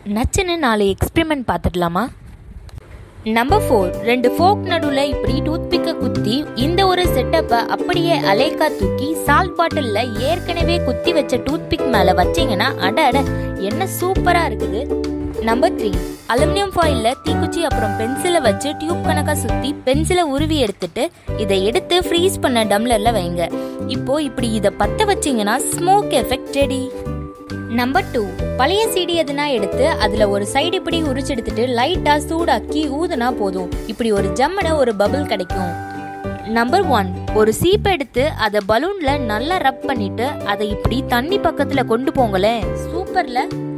நச்சுன்னு நாலு எக்ஸ்பெரிமெண்ட் பார்த்துடலாமா நம்பர் ஃபோர் ரெண்டு ஃபோக் நடுவில் இப்படி டூத்பிக்கை குத்தி இந்த ஒரு செட்டப்பை அப்படியே அலைக்கா தூக்கி சால்ட் பாட்டிலில் ஏற்கனவே குத்தி வச்ச டூத்பிக் மேலே வச்சீங்கன்னா அட அட என்ன சூப்பராக இருக்குது நம்பர் த்ரீ அலுமினியம் ஃபாயிலில் தீக்குச்சி அப்புறம் பென்சிலை வச்சு டியூப் கணக்காக சுற்றி பென்சிலை உருவி எடுத்துட்டு இதை எடுத்து ஃப்ரீஸ் பண்ண டம்ளரில் வைங்க இப்போ இப்படி இதை பற்ற வச்சீங்கன்னா smoke effect ready number two பழைய சீடி எதுனா எடுத்து அதுல ஒரு சைடு இப்படி உரிச்சு எடுத்துட்டு லைட்டா சூடாக்கி ஊதுனா போதும் இப்படி ஒரு ஜம்மன ஒரு பபிள் கிடைக்கும் நம்பர் ஒன் ஒரு சீப் எடுத்து அதை பலூன்ல நல்லா ரப் பண்ணிட்டு அதை இப்படி தண்ணி பக்கத்துல கொண்டு போங்களேன் சூப்பர்ல